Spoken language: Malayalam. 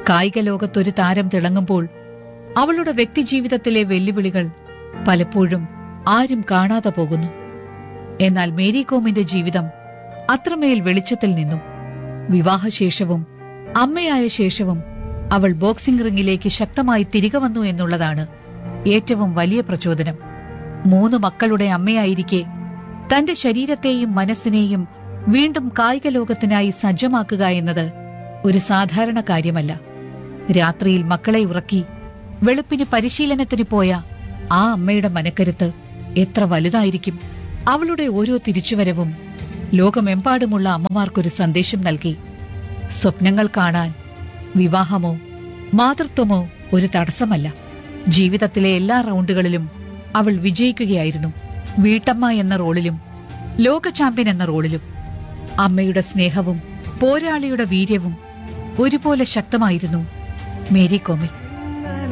കായിക ലോകത്തൊരു താരം തിളങ്ങുമ്പോൾ അവളുടെ വ്യക്തിജീവിതത്തിലെ വെല്ലുവിളികൾ പലപ്പോഴും ആരും കാണാതെ പോകുന്നു എന്നാൽ മേരി കോമിന്റെ ജീവിതം അത്രമേൽ വെളിച്ചത്തിൽ നിന്നു വിവാഹശേഷവും അമ്മയായ ശേഷവും അവൾ ബോക്സിംഗ് റിംഗിലേക്ക് ശക്തമായി തിരികെ വന്നു എന്നുള്ളതാണ് ഏറ്റവും വലിയ പ്രചോദനം മൂന്ന് മക്കളുടെ അമ്മയായിരിക്കെ തന്റെ ശരീരത്തെയും മനസ്സിനെയും വീണ്ടും കായിക ലോകത്തിനായി സജ്ജമാക്കുക എന്നത് ഒരു സാധാരണ കാര്യമല്ല രാത്രിയിൽ മക്കളെ ഉറക്കി വെളുപ്പിന് പരിശീലനത്തിന് പോയ ആ അമ്മയുടെ മനക്കരുത്ത് എത്ര വലുതായിരിക്കും അവളുടെ ഓരോ തിരിച്ചുവരവും ലോകമെമ്പാടുമുള്ള അമ്മമാർക്കൊരു സന്ദേശം നൽകി സ്വപ്നങ്ങൾ കാണാൻ വിവാഹമോ മാതൃത്വമോ ഒരു തടസ്സമല്ല ജീവിതത്തിലെ എല്ലാ റൗണ്ടുകളിലും അവൾ വിജയിക്കുകയായിരുന്നു വീട്ടമ്മ എന്ന റോളിലും ലോക ചാമ്പ്യൻ എന്ന റോളിലും അമ്മയുടെ സ്നേഹവും പോരാളിയുടെ വീര്യവും ഒരുപോലെ ശക്തമായിരുന്നു മേരി കോമിൽ